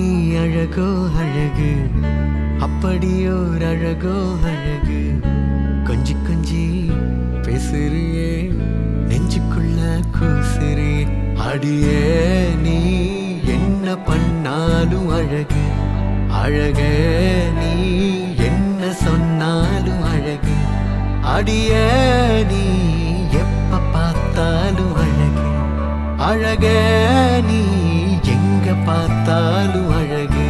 அழகோ அழகு அப்படியோர் அழகோ அழகு கொஞ்சி கொஞ்சி பேசுறியே நெஞ்சுக்குள்ள கூசுறியே அடியே நீ என்ன பண்ணாலும் அழகு அழகே நீ என்ன சொன்னாலும் அழகு அடியே நீ எப்ப பார்த்தாலும் அழகு அழகே நீ எங்க பார்த்தாலும் அழகு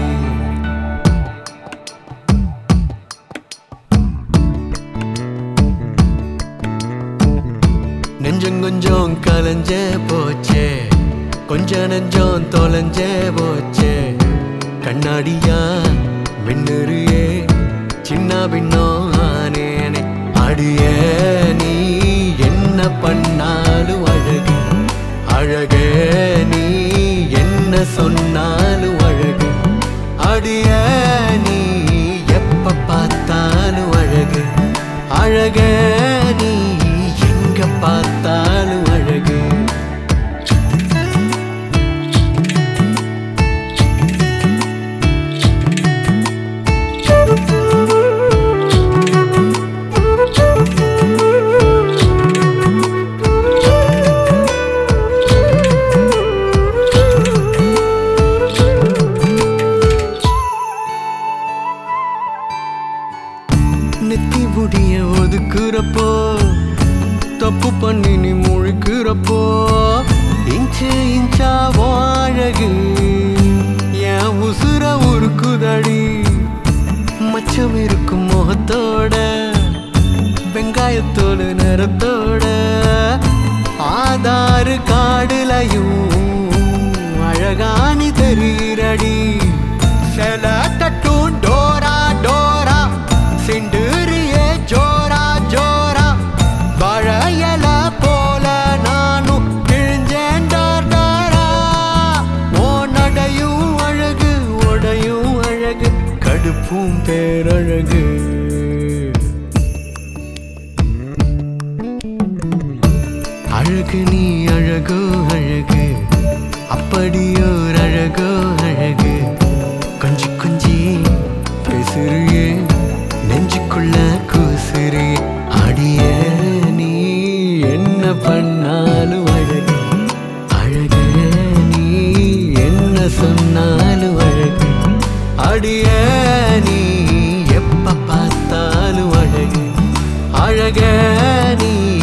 நெஞ்சம் கொஞ்சம் கலைஞ்ச போச்சே கொஞ்ச நெஞ்சம் தொலைஞ்ச போச்சே கண்ணாடியா மின்னுறியே சின்ன பின்னம் ஆனேனே அடியே நீ என்ன பண்ணாலும் அழகு அழகே நீ என்ன சொன்னாலும் அழகு அடியே நீ எப்ப பார்த்தாலும் அழகு அழகே நீ எங்க பார்த்தாலும் அழகு நெத்தி முடிய ஒதுக்குறப்போ தப்பு பண்ணி நீ முழிக்கிறப்போ இன்ச்சு இன்ச்சா அழகு என் உசுர உருக்குதடி மச்சம் இருக்கும் முகத்தோட வெங்காயத்தோடு நிறத்தோட ஆதாறு காடுலையும் அழகானி தெரிகிறடி சில தட்டும் டோரா டோரா சிண்டுரியே ஜோரா ஜோரா வாழையல போல நானும் கிழிஞ்சேன் டார் டாரா ஓ நடையும் அழகு உடையும் அழகு கடுப்பும் பேரழகு அழகு நீ அழகோ அழகு அப்படியோர் அழகோ அழகு கொஞ்சி கொஞ்சி பேசுறியே நெஞ்சுக்குள்ள கூசுறியே அடிய நீ என்ன பண்ணாலும் அழகு அழகு நீ என்ன சொன்னாலும் அழகு அடிய நீ எப்ப பார்த்தாலும் அழகு அழக நீ